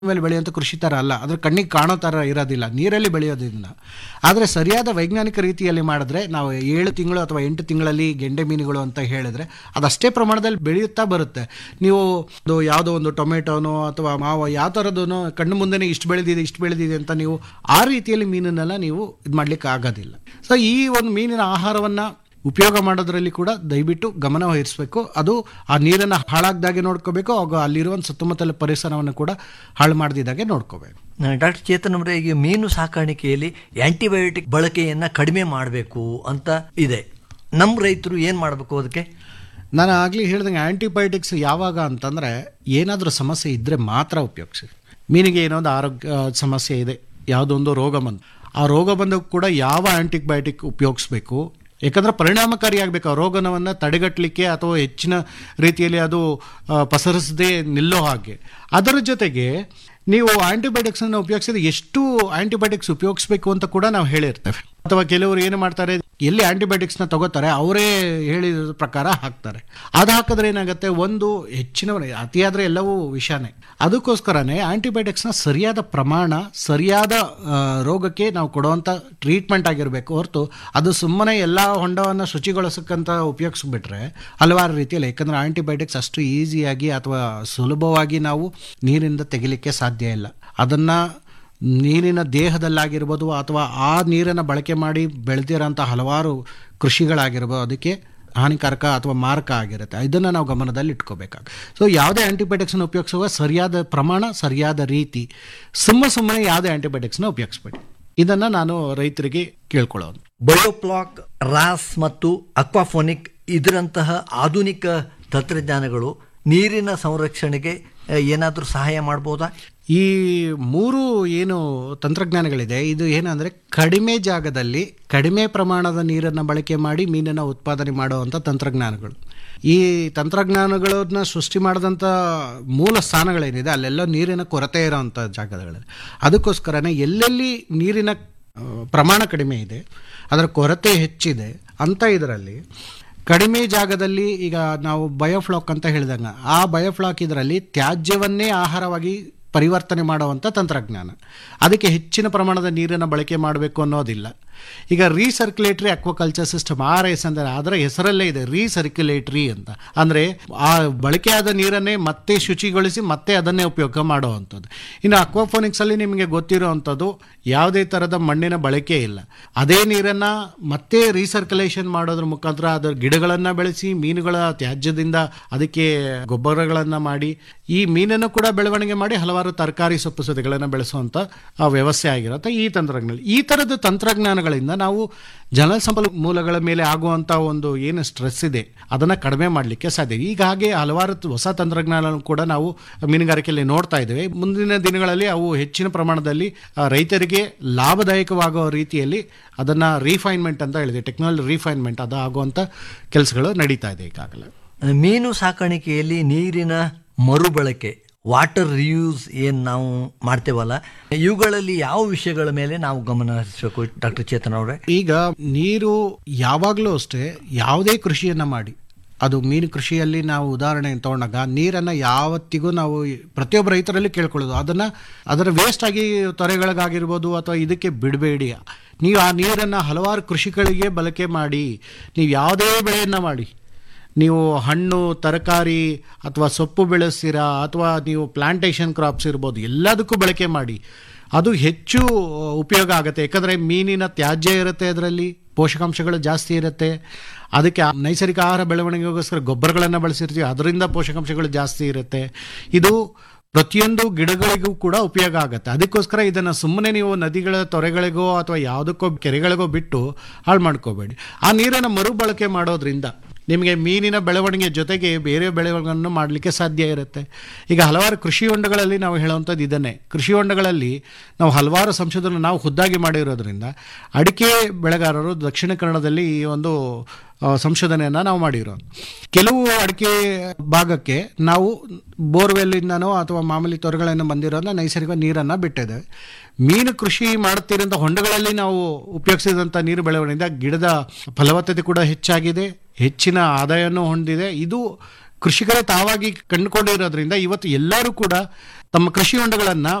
ಮೇಲೆ ಬೆಳೆಯುವಂಥ ಕೃಷಿ ಥರ ಅಲ್ಲ ಅದ್ರ ಕಣ್ಣಿಗೆ ಕಾಣೋ ಥರ ಇರೋದಿಲ್ಲ ನೀರಲ್ಲಿ ಬೆಳೆಯೋದ್ರಿಂದ ಆದರೆ ಸರಿಯಾದ ವೈಜ್ಞಾನಿಕ ರೀತಿಯಲ್ಲಿ ಮಾಡಿದ್ರೆ ನಾವು ಏಳು ತಿಂಗಳು ಅಥವಾ ಎಂಟು ತಿಂಗಳಲ್ಲಿ ಗೆಂಡೆ ಮೀನುಗಳು ಅಂತ ಹೇಳಿದ್ರೆ ಅದಷ್ಟೇ ಪ್ರಮಾಣದಲ್ಲಿ ಬೆಳೆಯುತ್ತಾ ಬರುತ್ತೆ ನೀವು ಅದು ಯಾವುದೋ ಒಂದು ಟೊಮೆಟೊನೋ ಅಥವಾ ಮಾವ ಯಾವ ಥರದೂ ಕಣ್ಣು ಮುಂದೆನೇ ಇಷ್ಟು ಬೆಳೆದಿದೆ ಇಷ್ಟು ಬೆಳೆದಿದೆ ಅಂತ ನೀವು ಆ ರೀತಿಯಲ್ಲಿ ಮೀನನ್ನೆಲ್ಲ ನೀವು ಇದು ಮಾಡ್ಲಿಕ್ಕೆ ಆಗೋದಿಲ್ಲ ಸೊ ಈ ಒಂದು ಮೀನಿನ ಆಹಾರವನ್ನು ಉಪಯೋಗ ಮಾಡೋದ್ರಲ್ಲಿ ಕೂಡ ದಯವಿಟ್ಟು ಗಮನ ವಹಿಸಬೇಕು ಅದು ಆ ನೀರನ್ನು ಹಾಳಾಗ್ದಾಗೆ ನೋಡ್ಕೋಬೇಕು ಹಾಗೂ ಅಲ್ಲಿರುವ ಸುತ್ತಮುತ್ತಲ ಪರಿಸರವನ್ನು ಕೂಡ ಹಾಳು ಮಾಡದಿದ್ದಾಗೆ ನೋಡ್ಕೋಬೇಕು ಡಾಕ್ಟರ್ ಚೇತನ್ ಅವರೇ ಈಗ ಮೀನು ಸಾಕಾಣಿಕೆಯಲ್ಲಿ ಆಂಟಿಬಯೋಟಿಕ್ ಬಳಕೆಯನ್ನ ಕಡಿಮೆ ಮಾಡಬೇಕು ಅಂತ ಇದೆ ನಮ್ಮ ರೈತರು ಏನ್ ಮಾಡಬೇಕು ಅದಕ್ಕೆ ನಾನು ಆಗಲಿ ಹೇಳ್ದಂಗೆ ಆ್ಯಂಟಿಬಯೋಟಿಕ್ಸ್ ಯಾವಾಗ ಅಂತಂದರೆ ಏನಾದರೂ ಸಮಸ್ಯೆ ಇದ್ದರೆ ಮಾತ್ರ ಉಪಯೋಗಿಸಿ ಮೀನಿಗೆ ಏನೋ ಒಂದು ಆರೋಗ್ಯ ಸಮಸ್ಯೆ ಇದೆ ಯಾವುದೋ ಒಂದು ರೋಗ ಬಂದು ಆ ರೋಗ ಬಂದಾಗ ಕೂಡ ಯಾವ ಆ್ಯಂಟಿಬಯೋಟಿಕ್ ಉಪಯೋಗಿಸ್ಬೇಕು ಯಾಕಂದರೆ ಪರಿಣಾಮಕಾರಿಯಾಗಬೇಕು ಆ ರೋಗನವನ್ನು ತಡೆಗಟ್ಟಲಿಕ್ಕೆ ಅಥವಾ ಹೆಚ್ಚಿನ ರೀತಿಯಲ್ಲಿ ಅದು ಆ, ಪಸರಿಸದೆ ನಿಲ್ಲೋ ಹಾಗೆ ಅದರ ಜೊತೆಗೆ ನೀವು ಆಂಟಿಬಯೋಟಿಕ್ಸನ್ನು ಉಪಯೋಗಿಸಿದ್ರೆ ಎಷ್ಟು ಆಂಟಿಬಯೋಟಿಕ್ಸ್ ಉಪಯೋಗಿಸ್ಬೇಕು ಅಂತ ಕೂಡ ನಾವು ಹೇಳಿರ್ತೇವೆ ಅಥವಾ ಕೆಲವರು ಏನು ಮಾಡ್ತಾರೆ ಎಲ್ಲಿ ಆಂಟಿಬಯೋಟಿಕ್ಸ್ನ ತಗೋತಾರೆ ಅವರೇ ಹೇಳಿದ ಪ್ರಕಾರ ಹಾಕ್ತಾರೆ ಅದು ಹಾಕಿದ್ರೆ ಏನಾಗುತ್ತೆ ಒಂದು ಹೆಚ್ಚಿನ ಅತಿಯಾದರೆ ಎಲ್ಲವೂ ವಿಷಾನೇ ಅದಕ್ಕೋಸ್ಕರನೇ ಆಂಟಿಬಯೋಟಿಕ್ಸ್ನ ಸರಿಯಾದ ಪ್ರಮಾಣ ಸರಿಯಾದ ಆ, ರೋಗಕ್ಕೆ ನಾವು ಕೊಡುವಂಥ ಟ್ರೀಟ್ಮೆಂಟ್ ಆಗಿರಬೇಕು ಹೊರತು ಅದು ಸುಮ್ಮನೆ ಎಲ್ಲ ಹೊಂಡವನ್ನು ಶುಚಿಗೊಳಿಸಕ್ಕಂತ ಉಪಯೋಗಿಸ್ಬಿಟ್ರೆ ಹಲವಾರು ರೀತಿಯಲ್ಲಿ ಯಾಕಂದರೆ ಆಂಟಿಬಯೋಟಿಕ್ಸ್ ಅಷ್ಟು ಈಸಿಯಾಗಿ ಅಥವಾ ಸುಲಭವಾಗಿ ನಾವು ನೀರಿಂದ ತೆಗಿಲಿಕ್ಕೆ ಸಾಧ್ಯ ಇಲ್ಲ ಅದನ್ನು ನೀರಿನ ದೇಹದಲ್ಲಾಗಿರ್ಬೋದು ಅಥವಾ ಆ ನೀರನ್ನು ಬಳಕೆ ಮಾಡಿ ಬೆಳೆದಿರೋಂಥ ಹಲವಾರು ಕೃಷಿಗಳಾಗಿರ್ಬೋದು ಅದಕ್ಕೆ ಹಾನಿಕಾರಕ ಅಥವಾ ಮಾರಕ ಆಗಿರುತ್ತೆ ಇದನ್ನು ನಾವು ಗಮನದಲ್ಲಿ ಇಟ್ಕೋಬೇಕಾಗ ಸೊ ಯಾವುದೇ ಆ್ಯಂಟಿಬಯೋಟಿಕ್ಸ್ನ ಉಪಯೋಗಿಸುವ ಸರಿಯಾದ ಪ್ರಮಾಣ ಸರಿಯಾದ ರೀತಿ ಸುಮ್ಮ ಸುಮ್ಮನೆ ಯಾವುದೇ ಆ್ಯಂಟಿಬಯೋಟಿಕ್ಸ್ನ ಉಪಯೋಗಿಸ್ಬೇಡಿ ಇದನ್ನು ನಾನು ರೈತರಿಗೆ ಕೇಳ್ಕೊಳ್ಳೋದು ಬಯೋಪ್ಲಾಕ್ ರಾಸ್ ಮತ್ತು ಅಕ್ವಾಫೋನಿಕ್ ಇದರಂತಹ ಆಧುನಿಕ ತಂತ್ರಜ್ಞಾನಗಳು ನೀರಿನ ಸಂರಕ್ಷಣೆಗೆ ಏನಾದರೂ ಸಹಾಯ ಮಾಡ್ಬೋದಾ ಈ ಮೂರು ಏನು ತಂತ್ರಜ್ಞಾನಗಳಿದೆ ಇದು ಏನಂದರೆ ಕಡಿಮೆ ಜಾಗದಲ್ಲಿ ಕಡಿಮೆ ಪ್ರಮಾಣದ ನೀರನ್ನು ಬಳಕೆ ಮಾಡಿ ಮೀನನ್ನು ಉತ್ಪಾದನೆ ಮಾಡುವಂಥ ತಂತ್ರಜ್ಞಾನಗಳು ಈ ತಂತ್ರಜ್ಞಾನಗಳನ್ನ ಸೃಷ್ಟಿ ಮಾಡಿದಂಥ ಮೂಲ ಸ್ಥಾನಗಳೇನಿದೆ ಅಲ್ಲೆಲ್ಲ ನೀರಿನ ಕೊರತೆ ಇರೋವಂಥ ಜಾಗಗಳಲ್ಲಿ ಅದಕ್ಕೋಸ್ಕರನೇ ಎಲ್ಲೆಲ್ಲಿ ನೀರಿನ ಆ, ಪ್ರಮಾಣ ಕಡಿಮೆ ಇದೆ ಅದರ ಕೊರತೆ ಹೆಚ್ಚಿದೆ ಅಂತ ಇದರಲ್ಲಿ ಕಡಿಮೆ ಜಾಗದಲ್ಲಿ ಈಗ ನಾವು ಬಯೋಫ್ಲಾಕ್ ಅಂತ ಹೇಳಿದಂಗೆ ಆ ಬಯೋಫ್ಲಾಕ್ ಇದರಲ್ಲಿ ತ್ಯಾಜ್ಯವನ್ನೇ ಆಹಾರವಾಗಿ ಪರಿವರ್ತನೆ ಮಾಡುವಂಥ ತಂತ್ರಜ್ಞಾನ ಅದಕ್ಕೆ ಹೆಚ್ಚಿನ ಪ್ರಮಾಣದ ನೀರನ್ನು ಬಳಕೆ ಮಾಡಬೇಕು ಅನ್ನೋದಿಲ್ಲ ಈಗ recirculatory aquaculture system R S ಅಂದರೆ ಅದರ ಹೆಸರಲ್ಲೇ ಇದೆ ರೀಸರ್ಕ್ಯುಲೇಟರಿ ಅಂತ ಅಂದರೆ ಆ ಬಳಕೆಯಾದ ನೀರನ್ನೇ ಮತ್ತೆ ಶುಚಿಗೊಳಿಸಿ ಮತ್ತೆ ಅದನ್ನೇ ಉಪಯೋಗ ಮಾಡುವಂಥದ್ದು ಇನ್ನು ಅಕ್ವಾಫೋನಿಕ್ಸಲ್ಲಿ ನಿಮಗೆ ಗೊತ್ತಿರುವಂಥದ್ದು ಯಾವುದೇ ಥರದ ಮಣ್ಣಿನ ಬಳಕೆ ಇಲ್ಲ ಅದೇ ನೀರನ್ನು ಮತ್ತೆ ರೀಸರ್ಕ್ಯುಲೇಷನ್ ಮಾಡೋದ್ರ ಮುಖಾಂತರ ಅದರ ಗಿಡಗಳನ್ನು ಬೆಳೆಸಿ ಮೀನುಗಳ ತ್ಯಾಜ್ಯದಿಂದ ಅದಕ್ಕೆ ಗೊಬ್ಬರಗಳನ್ನು ಮಾಡಿ ಈ ಮೀನನ್ನು ಕೂಡ ಬೆಳವಣಿಗೆ ಮಾಡಿ ಹಲವಾರು ತರಕಾರಿ ಸೊಪ್ಪು ಸದೆಗಳನ್ನು ಬೆಳೆಸುವಂಥ ಆ ವ್ಯವಸ್ಥೆ ಆಗಿರುತ್ತೆ ಈ ತಂತ್ರಜ್ಞಾನ ಈ ಥರದ ತಂತ್ರಜ್ಞಾನಗಳಿಂದ ನಾವು ಜಲಸಂಪನ್ಮೂಲಗಳ ಮೇಲೆ ಆಗುವಂಥ ಒಂದು ಏನು ಸ್ಟ್ರೆಸ್ ಇದೆ ಅದನ್ನು ಕಡಿಮೆ ಮಾಡಲಿಕ್ಕೆ ಸಾಧ್ಯ ಈಗ ಹಾಗೆ ಹಲವಾರು ತ- ಹೊಸ ತಂತ್ರಜ್ಞಾನ ಕೂಡ ನಾವು ಮೀನುಗಾರಿಕೆಯಲ್ಲಿ ನೋಡ್ತಾ ಇದ್ದೇವೆ ಮುಂದಿನ ದಿನಗಳಲ್ಲಿ ಅವು ಹೆಚ್ಚಿನ ಪ್ರಮಾಣದಲ್ಲಿ ಆ, ರೈತರಿಗೆ ಲಾಭದಾಯಕವಾಗುವ ರೀತಿಯಲ್ಲಿ ಅದನ್ನು ರೀಫೈನ್ಮೆಂಟ್ ಅಂತ ಹೇಳಿದೆ ಟೆಕ್ನಾಲಜಿ ರೀಫೈನ್ಮೆಂಟ್ ಅದು ಆಗುವಂಥ ಕೆಲಸಗಳು ನಡೀತಾ ಇದೆ ಈಗಾಗಲೇ ಮೀನು ಸಾಕಾಣಿಕೆಯಲ್ಲಿ ನೀರಿನ ಮರುಬಳಕೆ ವಾಟರ್ ರಿಯೂಸ್ ಏನು ನಾವು ಮಾಡ್ತೇವಲ್ಲ ಇವುಗಳಲ್ಲಿ ಯಾವ ವಿಷಯಗಳ ಮೇಲೆ ನಾವು ಗಮನ ಹರಿಸಬೇಕು ಡಾಕ್ಟರ್ ಚೇತನ್ ಅವರೇ ಈಗ ನೀರು ಯಾವಾಗಲೂ ಅಷ್ಟೇ ಯಾವುದೇ ಕೃಷಿಯನ್ನು ಮಾಡಿ ಅದು ಮೀನು ಕೃಷಿಯಲ್ಲಿ ನಾವು ಉದಾಹರಣೆ ತಗೊಂಡಾಗ ನೀರನ್ನು ಯಾವತ್ತಿಗೂ ನಾವು ಪ್ರತಿಯೊಬ್ಬ ರೈತರಲ್ಲಿ ಕೇಳ್ಕೊಳ್ಳೋದು ಅದನ್ನು ಅದರ ವೇಸ್ಟ್ ಆಗಿ ತೊರೆಗಳಿಗಾಗಿರ್ಬೋದು ಅಥವಾ ಇದಕ್ಕೆ ಬಿಡಬೇಡಿ ನೀವು ಆ ನೀರನ್ನು ಹಲವಾರು ಕೃಷಿಗಳಿಗೆ ಬಳಕೆ ಮಾಡಿ ನೀವು ಯಾವುದೇ ಬೆಳೆಯನ್ನು ಮಾಡಿ ನೀವು ಹಣ್ಣು ತರಕಾರಿ ಅಥವಾ ಸೊಪ್ಪು ಬೆಳೆಸ್ತೀರಾ ಅಥವಾ ನೀವು ಪ್ಲಾಂಟೇಶನ್ ಕ್ರಾಪ್ಸ್ ಇರ್ಬೋದು ಎಲ್ಲದಕ್ಕೂ ಬಳಕೆ ಮಾಡಿ ಅದು ಹೆಚ್ಚು ಉಪಯೋಗ ಆಗುತ್ತೆ ಯಾಕಂದರೆ ಮೀನಿನ ತ್ಯಾಜ್ಯ ಇರುತ್ತೆ ಅದರಲ್ಲಿ ಪೋಷಕಾಂಶಗಳು ಜಾಸ್ತಿ ಇರುತ್ತೆ ಅದಕ್ಕೆ ಆ ನೈಸರ್ಗಿಕ ಆಹಾರ ಬೆಳವಣಿಗೆಗೋಸ್ಕರ ಗೊಬ್ಬರಗಳನ್ನು ಬಳಸಿರ್ತೀವಿ ಅದರಿಂದ ಪೋಷಕಾಂಶಗಳು ಜಾಸ್ತಿ ಇರುತ್ತೆ ಇದು ಪ್ರತಿಯೊಂದು ಗಿಡಗಳಿಗೂ ಕೂಡ ಉಪಯೋಗ ಆಗುತ್ತೆ ಅದಕ್ಕೋಸ್ಕರ ಇದನ್ನು ಸುಮ್ಮನೆ ನೀವು ನದಿಗಳ ತೊರೆಗಳಿಗೋ ಅಥವಾ ಯಾವುದಕ್ಕೋ ಕೆರೆಗಳಿಗೋ ಬಿಟ್ಟು ಹಾಳು ಮಾಡ್ಕೋಬೇಡಿ ಆ ನೀರನ್ನು ಮರುಬಳಕೆ ಮಾಡೋದ್ರಿಂದ ನಿಮಗೆ ಮೀನಿನ ಬೆಳವಣಿಗೆ ಜೊತೆಗೆ ಬೇರೆ ಬೆಳೆಗಳನ್ನು ಮಾಡಲಿಕ್ಕೆ ಸಾಧ್ಯ ಇರುತ್ತೆ ಈಗ ಹಲವಾರು ಕೃಷಿ ಹೊಂಡಗಳಲ್ಲಿ ನಾವು ಹೇಳುವಂಥದ್ದು ಇದನ್ನೇ ಕೃಷಿ ಹೊಂಡಗಳಲ್ಲಿ ನಾವು ಹಲವಾರು ಸಂಶೋಧನೆ ನಾವು ಖುದ್ದಾಗಿ ಮಾಡಿರೋದ್ರಿಂದ ಅಡಿಕೆ ಬೆಳೆಗಾರರು ದಕ್ಷಿಣ ಕನ್ನಡದಲ್ಲಿ ಈ ಒಂದು ಆ, ಸಂಶೋಧನೆಯನ್ನು ನಾವು ಮಾಡಿರೋದು ಕೆಲವು ಅಡಿಕೆ ಭಾಗಕ್ಕೆ ನಾವು ಬೋರ್ವೆಲ್ಲಿಂದನೋ ಅಥವಾ ಮಾಮೂಲಿ ತೊರೆಗಳಿಂದ ಬಂದಿರೋದನ್ನ ನೈಸರ್ಗಿಕ ನೀರನ್ನು ಬಿಟ್ಟಿದ್ದೇವೆ ಮೀನು ಕೃಷಿ ಮಾಡುತ್ತಿರೋಂಥ ಹೊಂಡಗಳಲ್ಲಿ ನಾವು ಉಪಯೋಗಿಸಿದಂಥ ನೀರು ಬೆಳವಣಿಗೆಯಿಂದ ಗಿಡದ ಫಲವತ್ತತೆ ಕೂಡ ಹೆಚ್ಚಾಗಿದೆ ಹೆಚ್ಚಿನ ಆದಾಯನೂ ಹೊಂದಿದೆ ಇದು ಕೃಷಿಕರೇ ತಾವಾಗಿ ಕಂಡುಕೊಂಡಿರೋದ್ರಿಂದ ಇವತ್ತು ಎಲ್ಲರೂ ಕೂಡ ತಮ್ಮ ಕೃಷಿ ಹೊಂಡಗಳನ್ನ